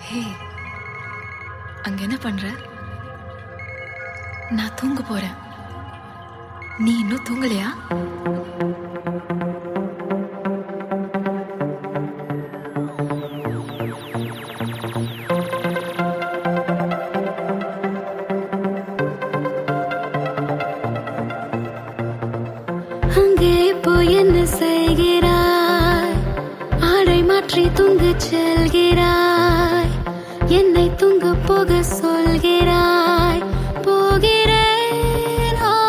ஹே அங்க என்ன பண்ற நான் தூங்க போறேன் நீ இன்னும் தூங்கலையா அங்கே போய் என்ன செய்கிறாய் ஆடை மாற்றி தூங்கச் செல்கிறாய் என்னை தூங்க போக சொல்கிறாய் போகிறேன் ஓ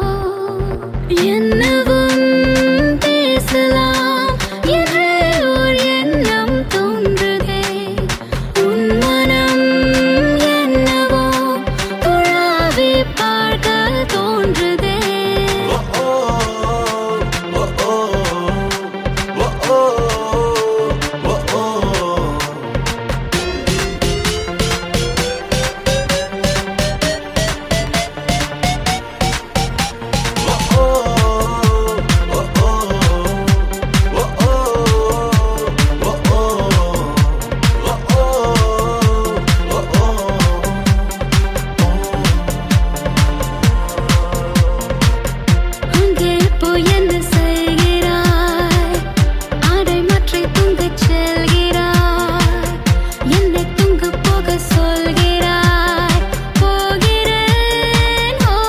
என்னவும் பேசலாம் என்று ஓர் எண்ணம் தோன்றுதே உன் மனம் என்னவோ துழாவி பார்க்க தோன்றுதே அங்கே போய் என்ன செய்கிறாய் ஆடை மாற்றி தூங்கச் செல்கிறாய் என்னை தூங்க போக சொல்கிறாய் போகிறேன் ஓ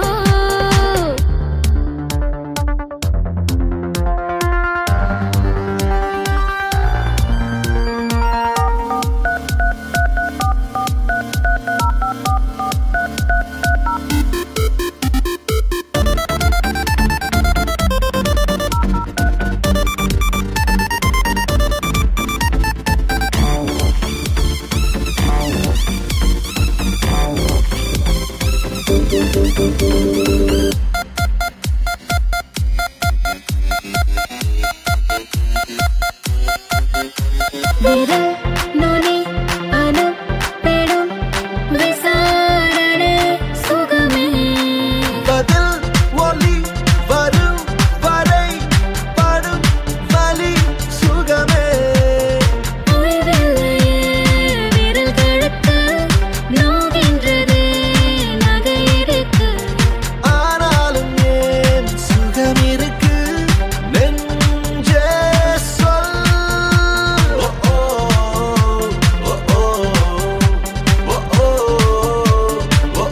விரல் நுனி அனுப்பிடும் விசாரணை சுகமே பதில் ஒலி வரும் வரை படும் வலி சுகமே ஓய்வில்லையே விரல்களுக்கு நோகின்றதே நகையிருக்கு ஆனாலும் ஏன் சுகம் இருக்கு நெஞ்சே சொல் ஓ ஓ ஓ ஓ ஓ ஓ ஓ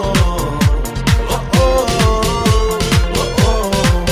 ஓ ஓ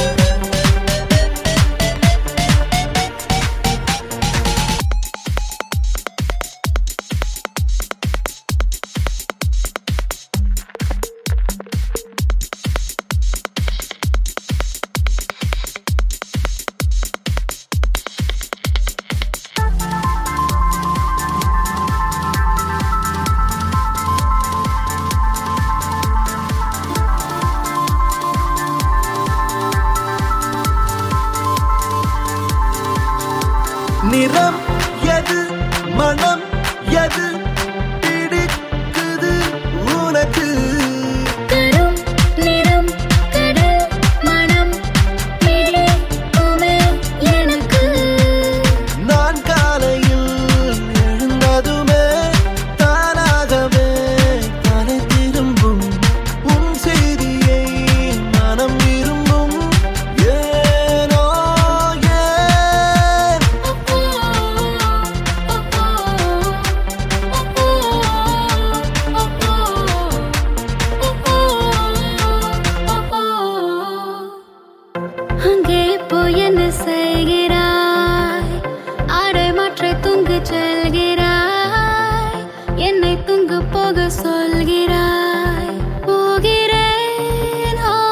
நிறம் எது மனம் எது பிடிக்குது உனக்கு கரும் நிறம் கடல் மனம் பிடிக்குமே எனக்கு நான் காலையில் எழுந்ததுமே தானாகவே தலை திரும்பும் உன் செய்தியை மனம் விரும்பும் ஏனோ ஏன் அங்கே போய் என்ன செய்கிறாய் ஆடை மாற்ற தூங்கு செல்கிறாய் என்னை தூங்கு போக சொல்கிறாய் போகிறேன் ஓ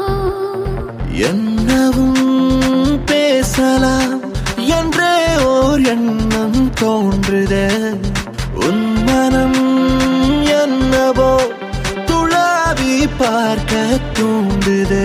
என்னவும் பேசலாம் என்றே ஓர் எண்ணம் தோன்றுதே உன் மனம் என்னவோ துளாவி பார்க்க தூண்டுதே